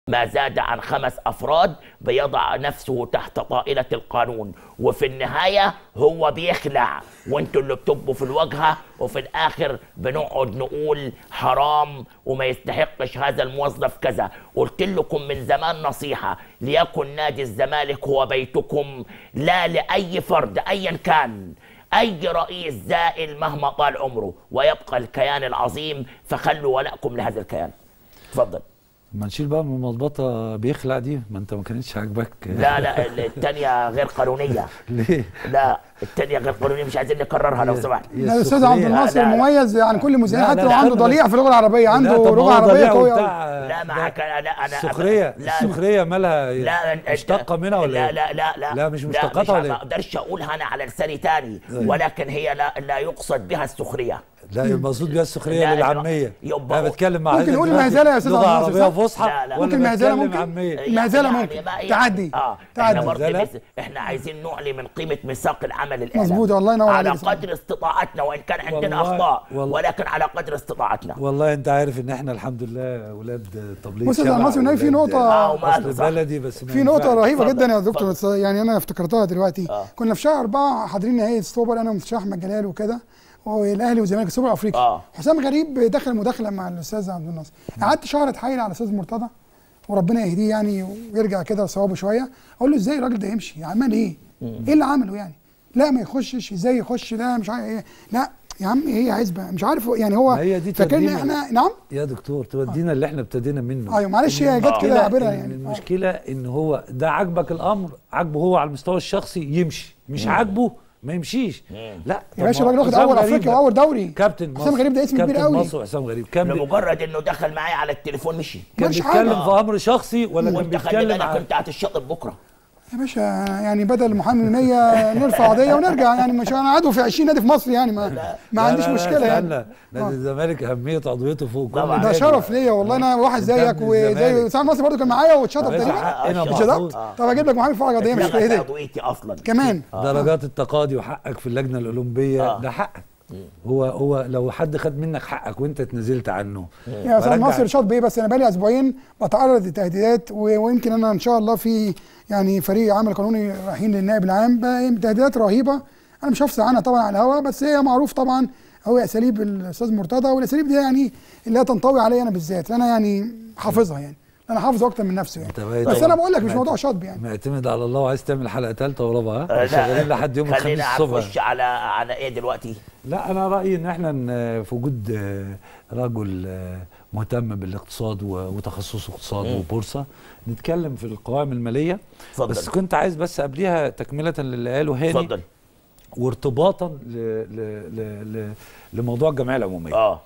ما زاد عن خمس افراد بيضع نفسه تحت طائله القانون وفي النهايه هو بيخلع وانتوا اللي بتبقوا في الواجهه وفي الاخر بنقعد نقول حرام وما يستحقش هذا الموظف كذا قلت لكم من زمان نصيحه ليكن نادي الزمالك هو بيتكم لا لاي فرد ايا كان اي رئيس زائل مهما طال عمره ويبقى الكيان العظيم فخلوا ولائكم لهذا الكيان تفضل ما نشيل بقى من المضبطه بيخلع دي ما انت ما كانتش عاجباك لا لا الثانيه غير قانونيه ليه؟ لا الثانيه غير قانونيه مش عايزين نكررها لو سمحت يا لا الاستاذ عبد سخرية. الناصر لا، لا. مميز عن كل مذيع لا، حتى لا، لو لا، عنده أبداً. ضليع في اللغه العربيه عنده لا، طب ما لغه هو عربيه ضليع قويه أوي. وبتاع- لا معك لا انا السخريه لا السخريه مالها لا مشتقه منها ولا لا إيه؟ لا لا لا لا مش مشتقاتها مش ولا ما ايه؟ اقدرش اقولها انا على لساني تاني أيوة. ولكن هي لا لا يقصد بها السخريه لا المقصود بيها السخريه لا، للعاميه يبقى انا بتكلم مع ممكن حضرتك نقول دلوقتي المهزلة يا أستاذ لغه عبد الناصر، عربيه صح؟ فصحى لا، لا. ولا ممكن مهزلة بتكلم ممكن؟ عاميه المهزلة يعني ممكن. ما- يعني- تعدي. اه تعدي. احنا برضه مهزلة؟ بس- احنا عايزين نعلي من قيمه ميثاق العمل الاعلامي مظبوط، الله ينور على عليك. قدر استطاعتنا وان كان عندنا والله- اخطاء والله. ولكن على قدر استطاعتنا والله انت عارف ان احنا الحمد لله اولاد تبليغ بص يا شبع أستاذ ناصر، في وولاد نقطة- آه، وماله، اصل صح. بلدي بس ما في نقطة ينفعش. رهيبة اتفضل، جدا يا دكتور اتفضل. بس يعني أنا افتكرتها دلوقتي آه. كنا في شهر أربعة حاضرين نهائي السوبر أنا ومستشار أحمد جلال وكده والأهلي والزمالك السوبر الأفريقي آه. حسام غريب دخل مداخلة مع الأستاذ عبد الناصر قعدت شهر أتحايل على الأستاذ مرتضى وربنا يهديه يعني ويرجع كده لصوابه شوية أقول له إزاي الراجل ده يمشي عمل إيه؟ إيه اللي عمله يعني؟ لا ما يخشش إزاي يخش لا مش عارف إيه لا يا عم هي عزبة مش عارف يعني هو ما هي دي فاكرنا تقديم. احنا نعم يا دكتور تودينا اللي احنا ابتدينا منه ايوه معلش هي جت كده المشكلة عابرها إن يعني المشكله ان هو ده عاجبك الامر عاجبه هو على المستوى الشخصي يمشي مش عاجبه ما يمشيش لا يا باشا طب ما الراجل واخد حسام اول غريب افريقيا ده واول دوري كابتن حسام غريب ده اسم كبير كابتن قوي مصر وحسام غريب كان بي- لمجرد انه دخل معايا على التليفون مشي كان مالش بيتكلم حاجة. في امر شخصي ولا كان وانت خلي بيتكلم بالك عن انت هتشطب بكره يا باشا يعني بدل محامي 100 نرفع قضيه ونرجع يعني مش انا عضو في 20 نادي في مصر يعني ما, ما لا، عنديش لا، لا، مشكله يعني استنى. نادي آه. الزمالك اهميه عضويته فوق كل طبعاً. ده نادي. شرف ليا والله انا واحد انت زيك ابن وزي الزمالك. سعد مصر برضه كان معايا واتشطب يا باشا تقريبا حقنا آه، محفوظ اتشطبت طب اجيب لك محامي يرفع قضيه مش في اتلغت ايدي عضويتي اصلا كمان درجات التقاضي وحقك في اللجنه الاولمبيه آه. ده حقك هو هو لو حد خد منك حقك وانت اتنازلت عنه يا استاذ فرجع- ناصر شاط بايه بس انا بقالي اسبوعين بتعرض لتهديدات و- ويمكن انا ان شاء الله في يعني فريق عمل قانوني رايحين للنائب العام بقى تهديدات رهيبه انا مش هفصل عنها طبعا على الهواء بس هي معروف طبعا هو اساليب الاستاذ مرتضى والاساليب دي يعني اللي هي تنطوي عليا انا بالذات انا يعني حافظها يعني انا حافظه اكتر من نفسه انت يعني بقيت- بس انا بقول لك مش معت- موضوع شطب يعني معتمد على الله وعايز تعمل حلقه ثالثه ورابعه آه، ها لا، شغالين لحد يوم الخميس خلينا الصبح نخش على على ايه دلوقتي لا انا رايي ان احنا ن- في وجود آه، رجل آه، مهتم بالاقتصاد و- وتخصصه اقتصاد مم. وبورصه نتكلم في القوائم الماليه اتفضل. بس كنت عايز بس قبليها تكمله للي قاله هاني اتفضل وارتباطا ل ل ل ل لموضوع الجمعيه العموميه اه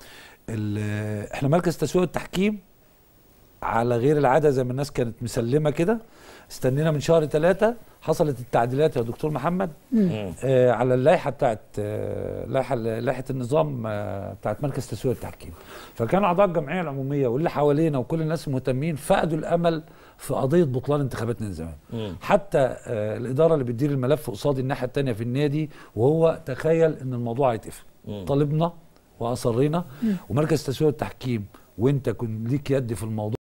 ال- احنا مركز تسويق التحكيم على غير العاده زي ما الناس كانت مسلمه كده استنينا من شهر ثلاثة حصلت التعديلات يا دكتور محمد مم. آه على اللائحه بتاعت آه لائحه لائحه النظام آه بتاعت مركز تسويق التحكيم فكان اعضاء الجمعيه العموميه واللي حوالينا وكل الناس المهتمين فقدوا الامل في قضيه بطلان انتخابات من زمان مم. حتى آه الاداره اللي بتدير الملف قصاد الناحيه الثانيه في النادي وهو تخيل ان الموضوع هيتقفل مم. طالبنا واصرينا ومركز تسويق التحكيم وانت كنت ليك يد في الموضوع